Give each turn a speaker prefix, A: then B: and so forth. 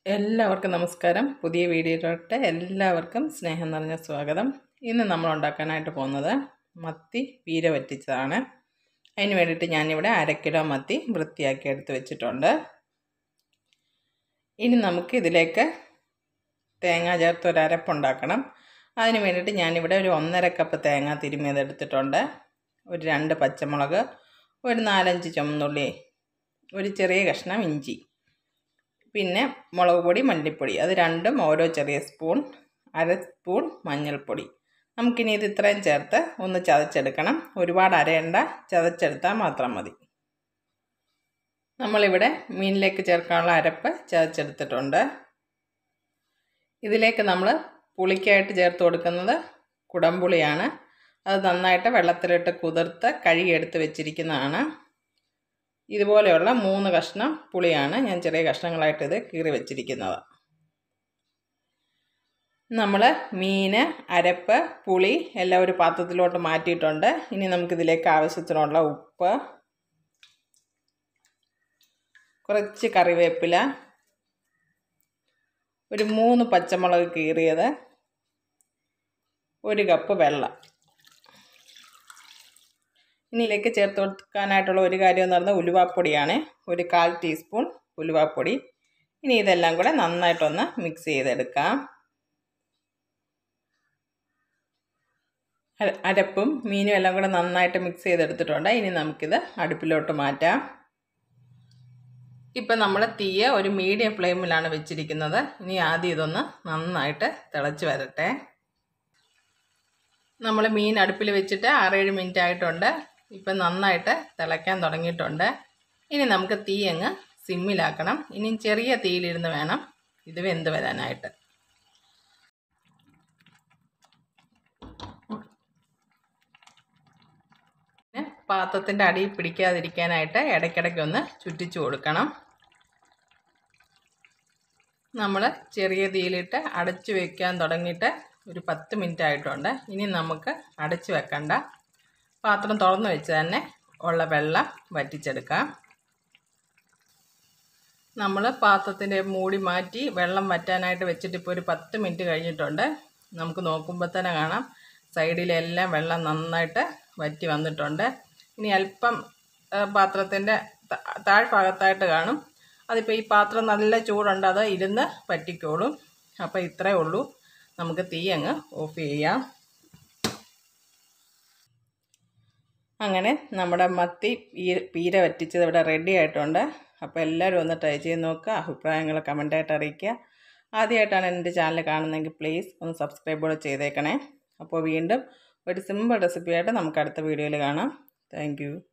A: എല്ലാവർക്കും നമസ്കാരം പുതിയ വീഡിയോയിലോട്ട് എല്ലാവർക്കും സ്നേഹം നിറഞ്ഞ സ്വാഗതം ഇന്ന് നമ്മൾ ഉണ്ടാക്കാനായിട്ട് പോകുന്നത് മത്തി പീര വറ്റിച്ചതാണ് അതിന് വേണ്ടിയിട്ട് ഞാനിവിടെ അര കിലോ മത്തി വൃത്തിയാക്കി എടുത്ത് വെച്ചിട്ടുണ്ട് ഇനി നമുക്ക് ഇതിലേക്ക് തേങ്ങ ചേർത്ത് ഒരു അരപ്പുണ്ടാക്കണം അതിന് വേണ്ടിയിട്ട് ഞാനിവിടെ ഒരു ഒന്നര കപ്പ് തേങ്ങ തിരുമിയത് എടുത്തിട്ടുണ്ട് ഒരു രണ്ട് പച്ചമുളക് ഒരു നാലഞ്ച് ചുമന്നുള്ളി ഒരു ചെറിയ കഷ്ണം ഇഞ്ചി പിന്നെ മുളക് പൊടി മല്ലിപ്പൊടി അത് രണ്ടും ഓരോ ചെറിയ സ്പൂൺ അര സ്പൂൺ മഞ്ഞൾപ്പൊടി നമുക്കിനി ഇത് ഇത്രയും ചേർത്ത് ഒന്ന് ചതച്ചെടുക്കണം ഒരുപാട് അരയണ്ട ചതച്ചെടുത്താൽ മാത്രം മതി നമ്മളിവിടെ മീനിലേക്ക് ചേർക്കാനുള്ള അരപ്പ് ചതച്ചെടുത്തിട്ടുണ്ട് ഇതിലേക്ക് നമ്മൾ പുളിക്കായിട്ട് ചേർത്ത് കൊടുക്കുന്നത് കുടംപുളിയാണ് അത് നന്നായിട്ട് വെള്ളത്തിലിട്ട് കുതിർത്ത് കഴുകിയെടുത്ത് വെച്ചിരിക്കുന്നതാണ് ഇതുപോലെയുള്ള മൂന്ന് കഷ്ണം പുളിയാണ് ഞാൻ ചെറിയ കഷ്ണങ്ങളായിട്ട് ഇത് കീറി വെച്ചിരിക്കുന്നത് നമ്മൾ മീൻ അരപ്പ് പുളി എല്ലാം ഒരു പാത്രത്തിലോട്ട് മാറ്റിയിട്ടുണ്ട് ഇനി നമുക്കിതിലേക്ക് ആവശ്യത്തിനുള്ള ഉപ്പ് കുറച്ച് കറിവേപ്പില ഒരു മൂന്ന് പച്ചമുളക് കീറിയത് ഒരു കപ്പ് വെള്ളം ഇനിയിലേക്ക് ചേർത്ത് കൊടുക്കാനായിട്ടുള്ള ഒരു കാര്യം എന്ന് പറഞ്ഞാൽ ഉലുവാപ്പൊടിയാണ് ഒരു കാൽ ടീസ്പൂൺ ഉലുവാപ്പൊടി ഇനി ഇതെല്ലാം കൂടെ നന്നായിട്ടൊന്ന് മിക്സ് ചെയ്തെടുക്കാം അരപ്പും മീനും എല്ലാം കൂടെ നന്നായിട്ട് മിക്സ് ചെയ്തെടുത്തിട്ടുണ്ട് ഇനി നമുക്കിത് അടുപ്പിലോട്ട് മാറ്റാം ഇപ്പം നമ്മൾ തീയ ഒരു മീഡിയം ഫ്ലെയിമിലാണ് വെച്ചിരിക്കുന്നത് ഇനി ആദ്യം ഇതൊന്ന് നന്നായിട്ട് തിളച്ച് വരട്ടെ നമ്മൾ മീൻ അടുപ്പിൽ വെച്ചിട്ട് ആറേഴ് മിനിറ്റ് ആയിട്ടുണ്ട് ഇപ്പം നന്നായിട്ട് തിളയ്ക്കാൻ തുടങ്ങിയിട്ടുണ്ട് ഇനി നമുക്ക് തീ അങ്ങ് സിമ്മിലാക്കണം ഇനി ചെറിയ തീയിലിരുന്ന് വേണം ഇത് വെന്ത് വരാനായിട്ട് പിന്നെ പാത്രത്തിൻ്റെ അടി പിടിക്കാതിരിക്കാനായിട്ട് ഇടയ്ക്കിടയ്ക്ക് ഒന്ന് ചുറ്റിച്ചു കൊടുക്കണം നമ്മൾ ചെറിയ തീയിലിട്ട് അടച്ചു വെക്കാൻ തുടങ്ങിയിട്ട് ഒരു പത്ത് മിനിറ്റ് ആയിട്ടുണ്ട് ഇനി നമുക്ക് അടച്ചു വെക്കണ്ട പാത്രം തുറന്ന് വെച്ച് തന്നെ ഉള്ള വെള്ളം വറ്റിച്ചെടുക്കാം നമ്മൾ പാത്രത്തിൻ്റെ മൂടി മാറ്റി വെള്ളം വറ്റാനായിട്ട് വെച്ചിട്ട് ഇപ്പോൾ ഒരു പത്ത് മിനിറ്റ് കഴിഞ്ഞിട്ടുണ്ട് നമുക്ക് നോക്കുമ്പോൾ തന്നെ കാണാം സൈഡിലെല്ലാം വെള്ളം നന്നായിട്ട് വറ്റി വന്നിട്ടുണ്ട് ഇനി അല്പം പാത്രത്തിൻ്റെ താഴ്ഭാഗത്തായിട്ട് കാണും അതിപ്പോൾ ഈ പാത്രം നല്ല ചൂടുണ്ട് അത് ഇരുന്ന് പറ്റിക്കോളും അപ്പോൾ ഇത്രയേ ഉള്ളൂ നമുക്ക് തീ അങ്ങ് ഓഫ് ചെയ്യാം അങ്ങനെ നമ്മുടെ മത്തി പീര വറ്റിച്ചത് ഇവിടെ റെഡി ആയിട്ടുണ്ട് അപ്പോൾ എല്ലാവരും ഒന്ന് ട്രൈ ചെയ്ത് നോക്കുക അഭിപ്രായങ്ങൾ കമൻറ്റായിട്ട് അറിയിക്കുക ആദ്യമായിട്ടാണ് എൻ്റെ ചാനൽ കാണുന്നതെങ്കിൽ പ്ലീസ് ഒന്ന് സബ്സ്ക്രൈബ് കൂടെ ചെയ്തേക്കണേ അപ്പോൾ വീണ്ടും ഒരു സിമ്പിൾ റെസിപ്പിയായിട്ട് നമുക്ക് അടുത്ത വീഡിയോയിൽ കാണാം താങ്ക്